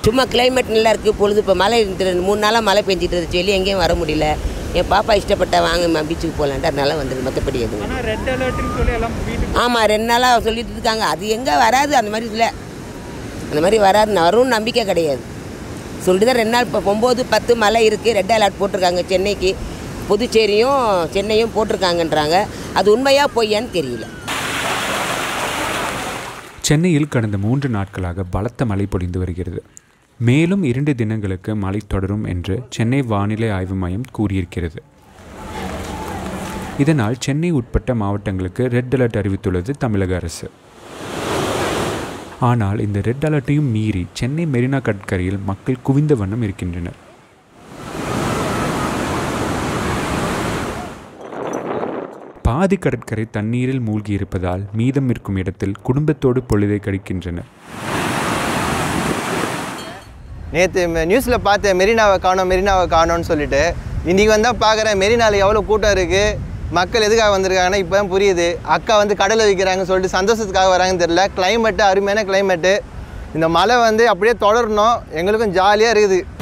சும்மா கிளைமேட் நல்லா இருக்குது பொழுது இப்போ மழை இருந்துட்டு ரெண்டு மூணு நாளாக மழை பெஞ்சிட்டு இருந்துச்சு வெளியே எங்கேயும் வர முடியல என் பாப்பா இஷ்டப்பட்டா வாங்கம்மா பீச்சுக்கு போகலான்ட்டு அதனால வந்தது மற்றபடி எதுவும் ஆனால் ரெட் அலர்ட்னு சொல்லி எல்லாம் வீட்டுக்கு ஆமாம் ரெண்டு நாளாக சொல்லிட்டு இருக்காங்க அது எங்கே வராது அந்த மாதிரி இல்லை அந்த மாதிரி வராது வரும்னு நம்பிக்கை கிடையாது சொல்லிட்டு தான் ரெண்டு நாள் இப்போ ஒம்பது பத்து மழை இருக்குது ரெட் அலர்ட் போட்டிருக்காங்க சென்னைக்கு புதுச்சேரியும் சென்னையும் போட்டிருக்காங்கன்றாங்க அது உண்மையாக பொய்யான்னு தெரியல சென்னையில் கடந்த மூன்று நாட்களாக பலத்த மழை பொழிந்து வருகிறது மேலும் இரண்டு தினங்களுக்கு மழை தொடரும் என்று சென்னை வானிலை ஆய்வு மையம் கூறியிருக்கிறது இதனால் சென்னை உட்பட்ட மாவட்டங்களுக்கு ரெட் அலர்ட் அறிவித்துள்ளது தமிழக அரசு ஆனால் இந்த ரெட் அலர்ட்டையும் மீறி சென்னை மெரினா கடற்கரையில் மக்கள் குவிந்த வண்ணம் இருக்கின்றனர் பாதி கடற்கரை தண்ணீரில் மூழ்கி இருப்பதால் மீதம் இருக்கும் இடத்தில் குடும்பத்தோடு பொழுதை கழிக்கின்றனர் நேற்று நியூஸில் பார்த்தேன் மெரினாவை காணோம் மெரினாவை காணோம்னு சொல்லிட்டு இன்றைக்கி வந்தால் பார்க்குறேன் மெரினாவில் எவ்வளோ கூட்டம் இருக்குது மக்கள் எதுக்காக வந்திருக்காங்கன்னா இப்போ தான் புரியுது அக்கா வந்து கடலை வைக்கிறாங்கன்னு சொல்லிட்டு சந்தோஷத்துக்காக வராங்கன்னு தெரியல கிளைமேட்டு அருமையான கிளைமேட்டு இந்த மழை வந்து அப்படியே தொடரணும் எங்களுக்கும் ஜாலியாக இருக்குது